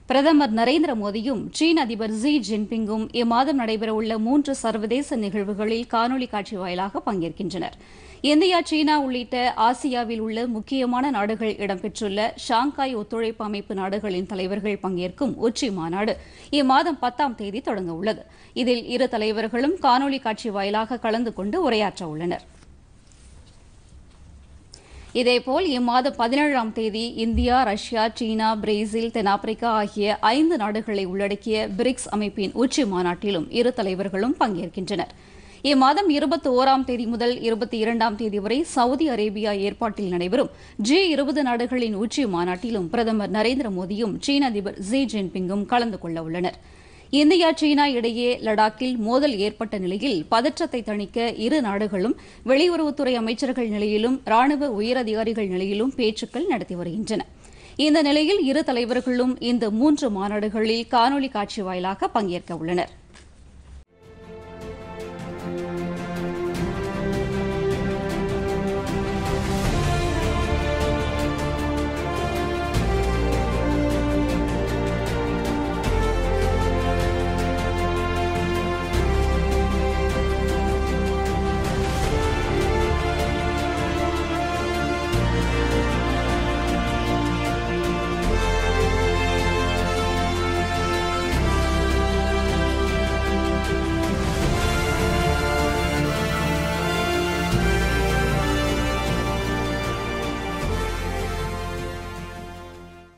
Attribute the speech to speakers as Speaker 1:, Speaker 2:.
Speaker 1: பிரதமர் நரேந்திர மோடியும் சீன அதிபர் ஜி ஜின்பிங்கும் இம்மாதம் நடைபெறவுள்ள மூன்று சர்வதேச நிகழ்வுகளில் காணொலி காட்சி வாயிலாக பங்கேற்கின்றனர் இந்தியா சீனா உள்ளிட்ட ஆசியாவில் உள்ள முக்கியமான நாடுகள் இடம்பெற்றுள்ள ஷாங்காய் ஒத்துழைப்பு அமைப்பு நாடுகளின் தலைவர்கள் பங்கேற்கும் உச்சி மாநாடு இம்மாதம் பத்தாம் தேதி தொடங்க உள்ளது இதில் இரு தலைவர்களும் காணொலி காட்சி வாயிலாக கலந்து கொண்டு உரையாற்ற உள்ளனர் இதேபோல் இம்மாதம் பதினேழாம் தேதி இந்தியா ரஷ்யா சீனா பிரேசில் தென்னாப்பிரிக்கா ஆகிய ஐந்து நாடுகளை உள்ளடக்கிய பிரிக்ஸ் அமைப்பின் உச்சி மாநாட்டிலும் இரு தலைவர்களும் பங்கேற்கின்றனர் இம்மாதம் இருபத்தி ஓராம் தேதி முதல் இருபத்தி இரண்டாம் தேதி வரை சவுதி அரேபியா ஏற்பாட்டில் நடைபெறும் ஜி இருபது நாடுகளின் உச்சி மாநாட்டிலும் பிரதமர் நரேந்திர மோடியும் சீன அதிபர் ஜி ஜின்பிங்கும் கலந்து கொள்ள உள்ளனர் இந்தியா சீனா இடையே லடாக்கில் மோதல் ஏற்பட்ட நிலையில் பதற்றத்தை தணிக்க இரு நாடுகளும் வெளியுறவுத்துறை அமைச்சர்கள் நிலையிலும் ராணுவ உயரதிகாரிகள் நிலையிலும் பேச்சுக்கள் நடத்தி வருகின்றன இந்த நிலையில் இரு தலைவர்களும் இந்த மூன்று மாநாடுகளில் காணொலி காட்சி வாயிலாக பங்கேற்க உள்ளனர்